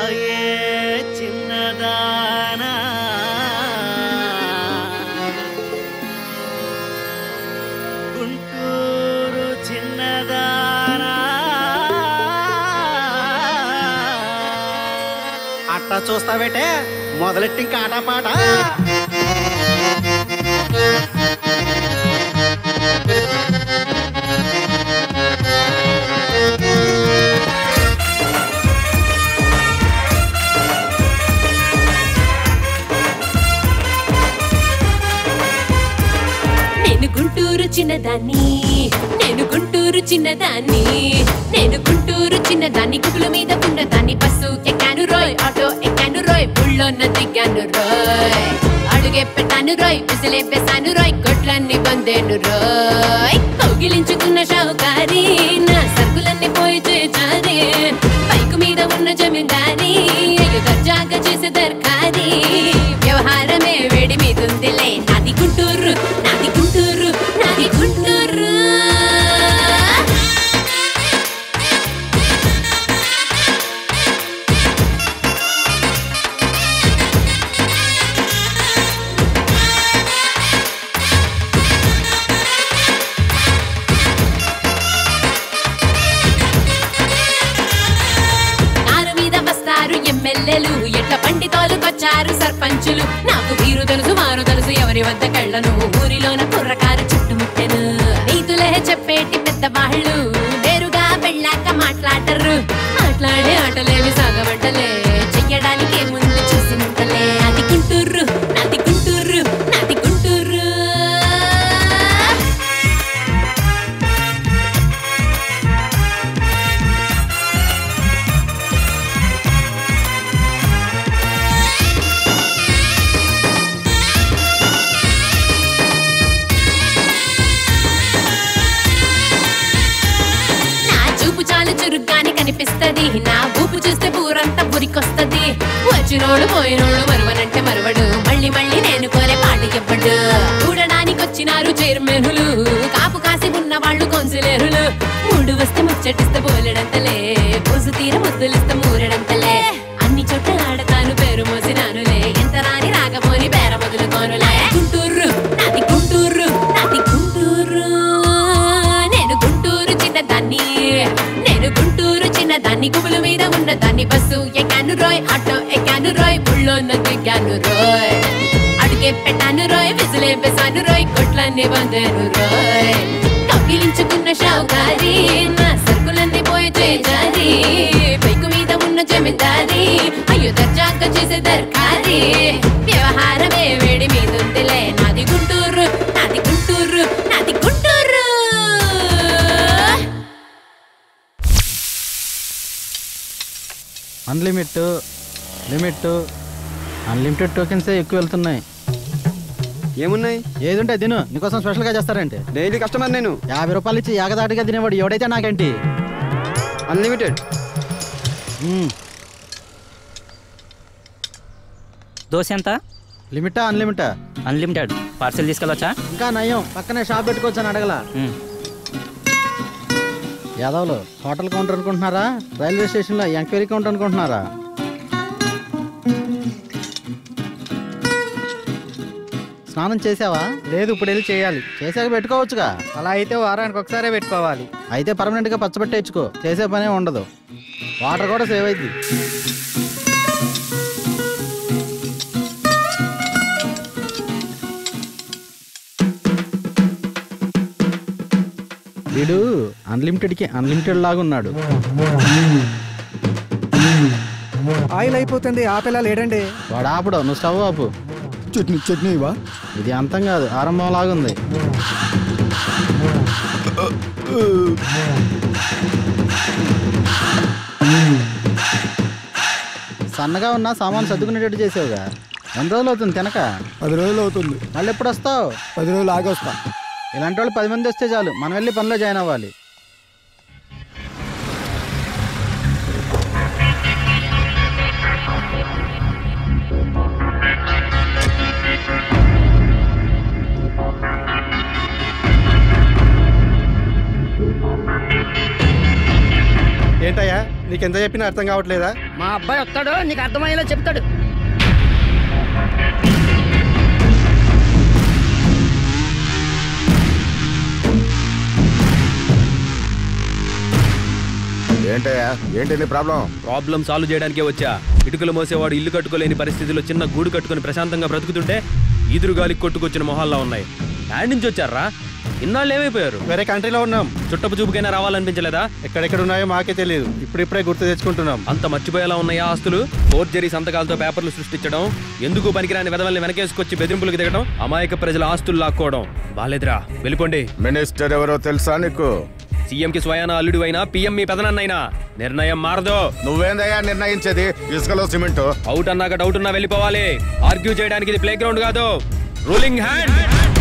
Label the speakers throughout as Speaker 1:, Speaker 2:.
Speaker 1: రాయే చిన్నదానా గుంటూరు చిన్నదానా అట్టా చూస్తావేటే మొదలెట్టి ఇంకా ఆటపాట
Speaker 2: నేను గుంటూరు చిన్నదాన్ని నేను గుంటూరు చిన్నదాన్ని నేను గుంటూరు చిన్నదాన్ని కుబుల మీద ఉన్నదాన్ని బస్సు ఎక్కాను రోయ్ ఆటో ఎక్కాను రోయ్ బుళ్ళోన్న దిగాను రోయ్ అడుగే పెట్టాను రోయ్ విసిలే వేసాను రోయ్ కొట్లన్నీ పొందేను రోయ్ కౌగిలించుకున్న షావుకారి నా సరుకులన్నీ పోయి చేచారి బైకు మీద ఉన్న జమీందారి అయ్యో దర్జాగా చేసే దర్కారి వ్యవహారమే వేడి మీదుందిలే నాది గుంటూరు నాది గుంటూరు నాది గుంటూరు కారు మీద వస్తారు ఎమ్మెల్యేలు ఎట్ల బండి తోలుకొచ్చారు సర్పంచులు నాకు వీరు తెలుసు వారు తెలుసు ఎవరి వద్ద కళ్ళను ఊరిలోన కుర్రకారు చుట్టుముట్టెను నీతులే చెప్పేటి పెద్దవాళ్ళు నేరుగా వెళ్ళాక మాట్లాడరు మాట్లాడే ఆటలేవి సాగబట్టలే చెయ్యడానికి ముందు చూసినంతలే అది గుంటూరు నాది గుంటూరు నాది గుంటూరు నా చూపు చాలు చురుగ్గానే కనిపిస్తది నా ఊపు చూస్తే పూరంతా పురికొస్తది వచ్చినోడు పోయినోడు మరువనంటే మరువడు మళ్ళీ మళ్ళీ నేను కోరే పాట చెప్పడు చూడడానికి వచ్చినారు చైర్మన్లు కాపు కాసి ఉన్న వాళ్ళు కౌన్సిలర్లు మూడు వస్తే ముచ్చటిస్తే పోలేడంతలే పూసు తీర ముద్దులిస్తే మూరెడంతలే అన్ని చోట్ల ఆడతాను పేరు మోసినానులే ఎంత రాని రాకపోని పేర మొదలుకోనులే గుంటూరు నాది గుంటూరు నాది గుంటూరు నేను గుంటూరు చిన్నదాన్ని నేను గుంటూరు చిన్నదాన్ని గుబుల మీద ఉన్నదాన్ని బస్సు ఎక్కాను రోయ్ ఆటో ఎక్కాను రోయ్ బుళ్ళో దిగాను రోయ్ అడుగే పెట్టాను రోయ్ విసిలే వేసాను రోయ్ కొట్లన్నీ పొందాను రోయ్ కౌగిలించుకున్న షావుకారి నా సరుకులన్నీ పోయి చేజారి బైకు మీద ఉన్న జమీందారి అయ్యో దర్జాగా చేసే దర్కారి వ్యవహారమే వేడి మీద ఉందిలే నాది గుంటూరు నాది గుంటూరు నాది గుంటూరు
Speaker 3: అన్లిమిట్ లిమిట్ అన్లిమిటెడ్ టోకెన్సే ఎక్కువ వెళ్తున్నాయి
Speaker 4: ఏమున్నాయి
Speaker 3: ఏది ఉంటే తిను నీకోసం స్పెషల్గా చేస్తారంటే
Speaker 4: డైలీ కస్టమర్ నేను
Speaker 3: యాభై రూపాయలు ఇచ్చి ఏకదాటిగా తినేవాడు ఎవడైతే నాకేంటి
Speaker 4: అన్లిమిటెడ్
Speaker 3: మ్మ్.
Speaker 5: దోశ ఎంత
Speaker 3: లిమిటా అన్లిమిటా
Speaker 5: అన్లిమిటెడ్ పార్సెల్ తీసుకెళ్ళొచ్చా
Speaker 3: ఇంకా నయం పక్కనే షాప్ పెట్టుకోవచ్చు అని అడగల
Speaker 5: మ్మ్.
Speaker 3: యాదవ్లు హోటల్ కౌంటర్ అనుకుంటున్నారా రైల్వే స్టేషన్లో ఎంక్వైరీ కౌంటర్ అనుకుంటున్నారా స్నానం చేసావా
Speaker 6: లేదు ఇప్పుడు వెళ్ళి చేయాలి
Speaker 3: చేసాక పెట్టుకోవచ్చుగా
Speaker 6: అలా అయితే వారానికి ఒకసారే పెట్టుకోవాలి
Speaker 3: అయితే పర్మనెంట్గా పచ్చబెట్టేచ్చుకో చేసే పనే ఉండదు వాటర్ కూడా సేవ్ అయింది వీడు అన్లిమిటెడ్కి అన్లిమిటెడ్ లాగా ఉన్నాడు
Speaker 6: ఆయిల్ అయిపోతుంది ఆపేలా లేడండి
Speaker 3: వాడు ఆపుడు నువ్వు స్టవ్ ఆపు
Speaker 4: చట్నీ చట్నీ ఇవా
Speaker 3: ఇది అంతం కాదు ఆరంభం లాగుంది సన్నగా ఉన్న సామాన్ సర్దుకునేటట్టు చేసావుగా ఎన్ని రోజులు అవుతుంది తినక
Speaker 4: పది రోజులు అవుతుంది
Speaker 3: మళ్ళీ ఎప్పుడు వస్తావు
Speaker 4: పది రోజులు ఆగి వస్తా
Speaker 3: ఇలాంటి వాళ్ళు పది మంది వస్తే చాలు మనం వెళ్ళి పనిలో జాయిన్ అవ్వాలి
Speaker 6: ఏంటయ్యా నీకెంత చెప్పినా అర్థం కావట్లేదా
Speaker 7: మా అబ్బాయి వస్తాడు నీకు అర్థమయ్యేలా చెప్తాడు
Speaker 8: ఏంటయ్యా ఏంటి నీ ప్రాబ్లం
Speaker 9: ప్రాబ్లం సాల్వ్ చేయడానికే వచ్చా ఇటుకలు మోసేవాడు ఇల్లు కట్టుకోలేని పరిస్థితిలో చిన్న గూడు కట్టుకొని ప్రశాంతంగా బ్రతుకుతుంటే ఈదురుగాలికి కొట్టుకొచ్చిన మొహాల్లా ఉన్నాయి యాడ్ నుంచి వచ్చారా ఇన్నాళ్ళు ఏమైపోయారు
Speaker 1: వేరే కంట్రీలో ఉన్నాం
Speaker 9: చుట్టపు చూపుకైనా రావాలనిపించలేదా
Speaker 1: ఎక్కడెక్కడ ఉన్నాయో మాకే తెలియదు ఇప్పుడిప్పుడే గుర్తు తెచ్చుకుంటున్నాం
Speaker 9: అంత మర్చిపోయేలా ఉన్నాయా ఆస్తులు ఫోర్జరీ సంతకాలతో పేపర్లు సృష్టించడం ఎందుకు పనికిరాని వెదవల్ని వెనకేసుకొచ్చి బెదిరింపులకు దిగడం అమాయక ప్రజల ఆస్తులు లాక్కోవడం బాలేదురా వెళ్ళిపోండి
Speaker 8: మినిస్టర్ ఎవరో తెలుసా నీకు
Speaker 9: సీఎం కి స్వయాన అల్లుడు అయినా పిఎం మీ పెదనన్నైనా నిర్ణయం మారదు
Speaker 8: నువ్వేందయ్యా నిర్ణయించేది ఇసుకలో సిమెంట్
Speaker 9: అవుట్ అన్నాక డౌట్ ఉన్నా వెళ్ళిపోవాలి ఆర్గ్యూ చేయడానికి ఇది ప్లే గ్రౌండ్ కాదు రూలింగ్ హ్యాండ్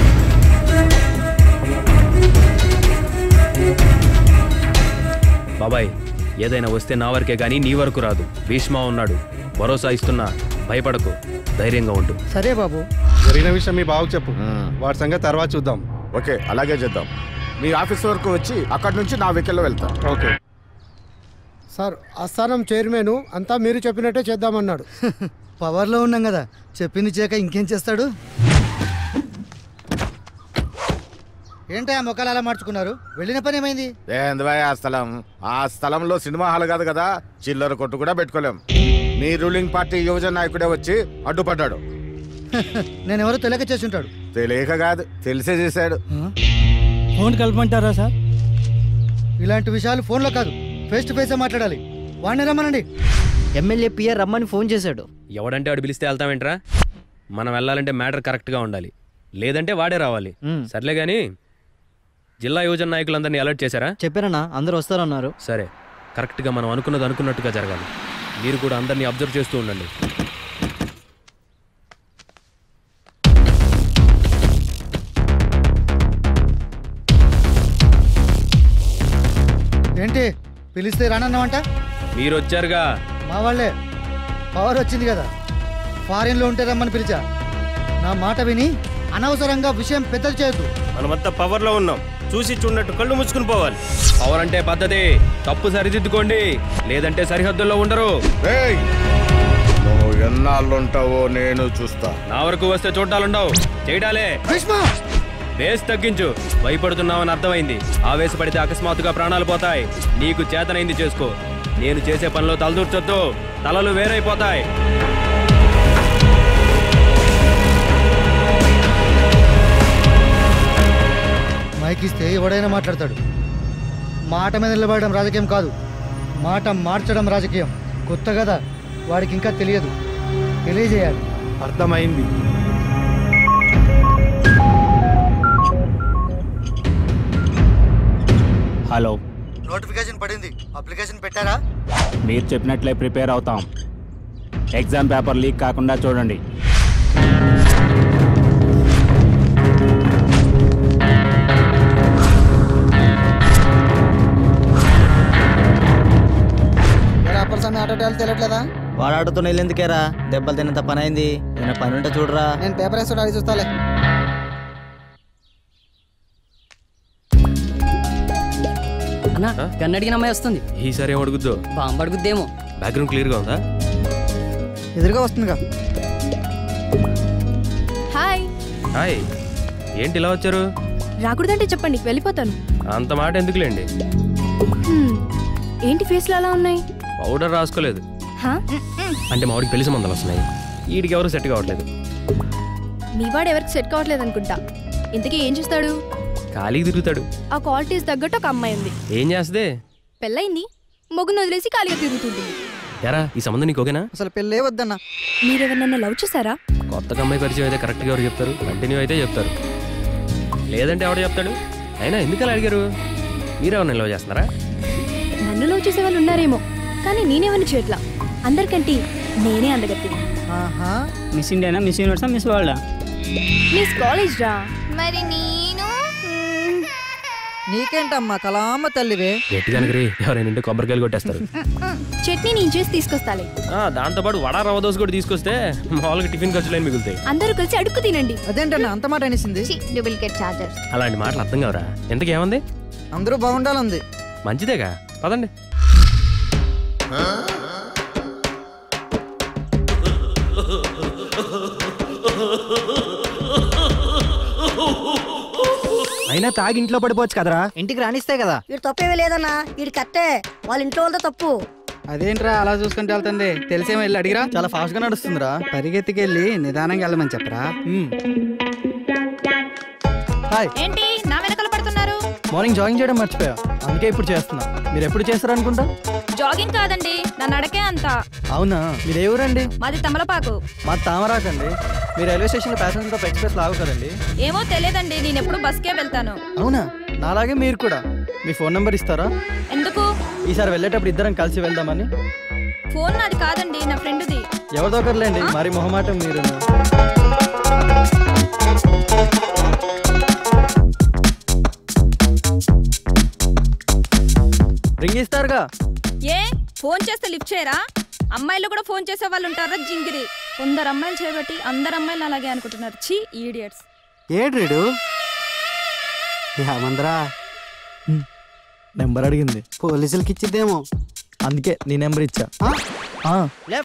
Speaker 9: బాబాయ్ ఏదైనా వస్తే నా వరకే గానీ నీ వరకు రాదు భీష్మ ఉన్నాడు భరోసా ఇస్తున్నా భయపడకు ధైర్యంగా ఉండు
Speaker 6: సరే బాబు
Speaker 1: జరిగిన విషయం మీ బావకు చెప్పు
Speaker 8: మ్మ్.
Speaker 1: వాటి సంగతి తర్వాత చూద్దాం
Speaker 8: ఓకే అలాగే చేద్దాం మీ ఆఫీస్ వరకు వచ్చి అక్కడి నుంచి నా వెహికల్లో వెళ్తా
Speaker 1: ఓకే
Speaker 10: సార్ ఆస్థానం చైర్మన్ అంతా మీరు చెప్పినట్టే చేద్దామన్నాడు
Speaker 6: పవర్లో ఉన్నాం కదా చెప్పింది చేయక ఇంకేం చేస్తాడు ఏంటి ఆ మొక్కలు అలా మార్చుకున్నారు వెళ్ళిన పని ఏమైంది
Speaker 8: ఏందివాయ్ ఆ స్థలం ఆ స్థలంలో సినిమా హాల్ కాదు కదా చిల్లర కొట్టు కూడా పెట్టుకోలేం మీ రూలింగ్ పార్టీ యువజన నాయకుడే వచ్చి అడ్డుపడ్డాడు
Speaker 6: నేను ఎవరో తెలియక చేసి ఉంటాడు
Speaker 8: తెలియక కాదు తెలిసే చేశాడు
Speaker 6: ఫోన్ కలపమంటారా సార్ ఇలాంటి విషయాలు ఫోన్లో కాదు ఫేస్ టు ఫేస్ మాట్లాడాలి వాడిని రమ్మనండి
Speaker 7: ఎమ్మెల్యే పిఆర్ రమ్మని ఫోన్ చేశాడు
Speaker 9: ఎవడంటే వాడు పిలిస్తే వెళ్తామేంట్రా మనం వెళ్ళాలంటే మ్యాటర్ కరెక్ట్గా ఉండాలి లేదంటే వాడే రావాలి సర్లే గాని జిల్లా యువజన నాయకులందరినీ అలర్ట్ చేశారా
Speaker 7: చెప్పారన్నా అందరూ వస్తారన్నారు
Speaker 9: సరే కరెక్ట్గా మనం అనుకున్నది అనుకున్నట్టుగా జరగాలి మీరు కూడా అందరినీ అబ్జర్వ్ చేస్తూ ఉండండి
Speaker 6: ఏంటి పిలిస్తే రానన్నావంట
Speaker 9: మీరు వచ్చారుగా
Speaker 6: మా వాళ్ళే పవర్ వచ్చింది కదా ఫారిన్లో ఉంటే రమ్మని పిలిచా నా మాట విని అనవసరంగా విషయం పెద్దది చేయొద్దు
Speaker 11: మనమంతా పవర్ లో ఉన్నాం చూసి చూడనట్టు కళ్ళు ముచ్చుకుని పోవాలి
Speaker 9: పవర్ అంటే పద్ధతి తప్పు సరిదిద్దుకోండి లేదంటే సరిహద్దుల్లో ఉండరు
Speaker 8: ఏయ్! నువ్వు ఎన్నాళ్ళుంటావో నేను చూస్తా
Speaker 9: నా వరకు వస్తే చూడ్డాలుండవు చేయడాలే
Speaker 6: భీష్మ
Speaker 9: బేస్ తగ్గించు భయపడుతున్నావని అర్థమైంది ఆవేశపడితే అకస్మాత్తుగా ప్రాణాలు పోతాయి నీకు చేతనైంది చేసుకో నేను చేసే పనిలో తలదూర్చొద్దు తలలు వేరైపోతాయి
Speaker 6: మైక్ ఇస్తే ఎవడైనా మాట్లాడతాడు మాట మీద నిలబడడం రాజకీయం కాదు మాట మార్చడం రాజకీయం కొత్త కదా వాడికి ఇంకా తెలియదు తెలియజేయాలి
Speaker 1: అర్థమైంది
Speaker 12: హలో
Speaker 6: నోటిఫికేషన్ పడింది అప్లికేషన్ పెట్టారా
Speaker 12: మీరు చెప్పినట్లే ప్రిపేర్ అవుతాం ఎగ్జామ్ పేపర్ లీక్ కాకుండా చూడండి
Speaker 6: స్వామి ఆటో తెలియట్లేదా
Speaker 7: వాడు ఆడుతూ వెళ్ళేందుకేరా దెబ్బలు తిన్నంత పని అయింది ఏమైనా పని ఉంటే చూడరా
Speaker 6: నేను పేపర్ వేస్తాడు అడిగి చూస్తాలే
Speaker 7: అన్నా కన్నడిగిన అమ్మాయి వస్తుంది
Speaker 9: ఈసారి ఏం అడుగుద్దో
Speaker 7: బాంబు అడుగుద్దేమో
Speaker 9: బ్యాక్గ్రౌండ్ క్లియర్గా ఉందా
Speaker 6: ఎదురుగా వస్తుందిగా
Speaker 13: హాయ్
Speaker 9: హాయ్ ఏంటి ఇలా వచ్చారు
Speaker 13: రాకూడదంటే చెప్పండి వెళ్ళిపోతాను
Speaker 9: అంత మాట ఎందుకులేండి
Speaker 13: హ్మ్. ఏంటి ఫేస్లు అలా ఉన్నాయి
Speaker 9: పౌడర్ రాసుకోలేదు
Speaker 13: హా?
Speaker 9: అంటే మా వాడికి పెళ్లి సంబంధాలు వస్తున్నాయి వీడికి ఎవరు సెట్ కావట్లేదు
Speaker 13: మీ వాడు ఎవరికి సెట్ కావట్లేదు అనుకుంటా ఇంతకీ ఏం చేస్తాడు
Speaker 9: ఖాళీ తిరుగుతాడు
Speaker 13: ఆ క్వాలిటీస్ తగ్గట్టు ఒక అమ్మాయి ఉంది
Speaker 9: ఏం చేస్తే
Speaker 13: పెళ్ళయింది మొగ్గును వదిలేసి ఖాళీగా తిరుగుతుంటుంది
Speaker 9: ఎరా ఈ సంబంధం నీకు ఓకేనా
Speaker 6: అసలు పెళ్ళే వద్దన్నా
Speaker 13: మీరెవరినన్నా లవ్ చేశారా
Speaker 9: కొత్త అమ్మాయి పరిచయం అయితే కరెక్ట్గా ఎవరు చెప్తారు కంటిన్యూ అయితే చెప్తారు లేదంటే ఎవడు చెప్తాడు అయినా ఎందుకు అలా అడిగారు మీరెవరు నిల్వ చేస్తున్నారా
Speaker 13: నన్ను లవ్ చేసే వాళ్ళు ఉన్నారేమో కానీ నేనేమని చేయట్లా అందరికంటే నేనే అందగత్తి
Speaker 5: మిస్ ఇండియానా మిస్ యూనివర్సా మిస్ వరల్డా
Speaker 13: మిస్ కాలేజ్ రా మరి నేను
Speaker 6: నీకేంటమ్మా కలామ తల్లివే
Speaker 9: గట్టిగా రీ ఎవరైనా ఇంటే కొబ్బరికాయలు కొట్టేస్తారు
Speaker 13: చట్నీ నేను చేసి తీసుకొస్తాలే
Speaker 9: ఆ, దాంతోపాటు వడ రవ్వ దోశ కూడా తీసుకొస్తే మామూలుగా టిఫిన్ ఖర్చులు మిగులుతాయి
Speaker 13: అందరూ కలిసి అడుక్కు తినండి
Speaker 6: అదేంటన్నా అంత మాట అనేసింది
Speaker 13: డూప్లికేట్ చార్జర్స్
Speaker 9: అలాంటి మాటలు అర్థం కావరా ఎంతకి ఏమంది
Speaker 6: అందరూ బాగుండాలంది
Speaker 9: మంచిదేగా పదండి
Speaker 3: అయినా తాగి ఇంట్లో పడిపోవచ్చు కదరా ఇంటికి రానిస్తే కదా
Speaker 14: వీడు తప్పేమీ లేదన్నా వీడి కట్టే వాళ్ళ ఇంట్లో వాళ్ళతో తప్పు
Speaker 3: అదేంట్రా అలా చూసుకుంటూ వెళ్తుంది తెలిసేమో వెళ్ళి అడిగిరా చాలా ఫాస్ట్ గా నడుస్తుందిరా పరిగెత్తికెళ్ళి నిదానంగా వెళ్ళమని చెప్పరా హాయ్
Speaker 13: ఏంటి నా వెనకాల పడుతున్నారు
Speaker 3: మార్నింగ్ జాగింగ్ చేయడం మర్చిపోయా అందుకే ఇప్పుడు చేస్తున్నా మీరు ఎప్పుడు చేస్తారు అనుకుంటా
Speaker 13: జాగింగ్ కాదండి నా నడకే అంత
Speaker 3: అవునా మీరు ఏ ఊరండి
Speaker 13: మాది తమలపాకు
Speaker 3: మా తామరాకండి మీరు రైల్వే స్టేషన్లో ప్యాసింజర్ టాప్ ఎక్స్ప్రెస్ లాగు కదండి
Speaker 13: ఏమో తెలియదండి నేను ఎప్పుడు బస్కే వెళ్తాను
Speaker 3: అవునా నాలాగే మీరు కూడా మీ ఫోన్ నెంబర్ ఇస్తారా
Speaker 13: ఎందుకు
Speaker 3: ఈసారి వెళ్ళేటప్పుడు ఇద్దరం కలిసి వెళ్దామని
Speaker 13: ఫోన్ నాది కాదండి నా ఫ్రెండ్ది
Speaker 3: ఎవరిదో ఒకరులేండి మరి మొహమాటం మీరు రింగ్ ఇస్తారుగా
Speaker 13: ఏ ఫోన్ చేస్తే లిఫ్ట్ చేయరా అమ్మాయిలు కూడా ఫోన్ చేసే వాళ్ళు ఉంటారా జింగిరి కొందరు అమ్మాయిలు చేయబట్టి అందరు అమ్మాయిలు అలాగే అనుకుంటున్నారు ఛీ ఈడియట్స్
Speaker 3: ఏడ్రీడు ఏమందరా నెంబర్ అడిగింది పోలీసులకి ఇచ్చిద్దేమో అందుకే నీ నెంబర్ ఇచ్చా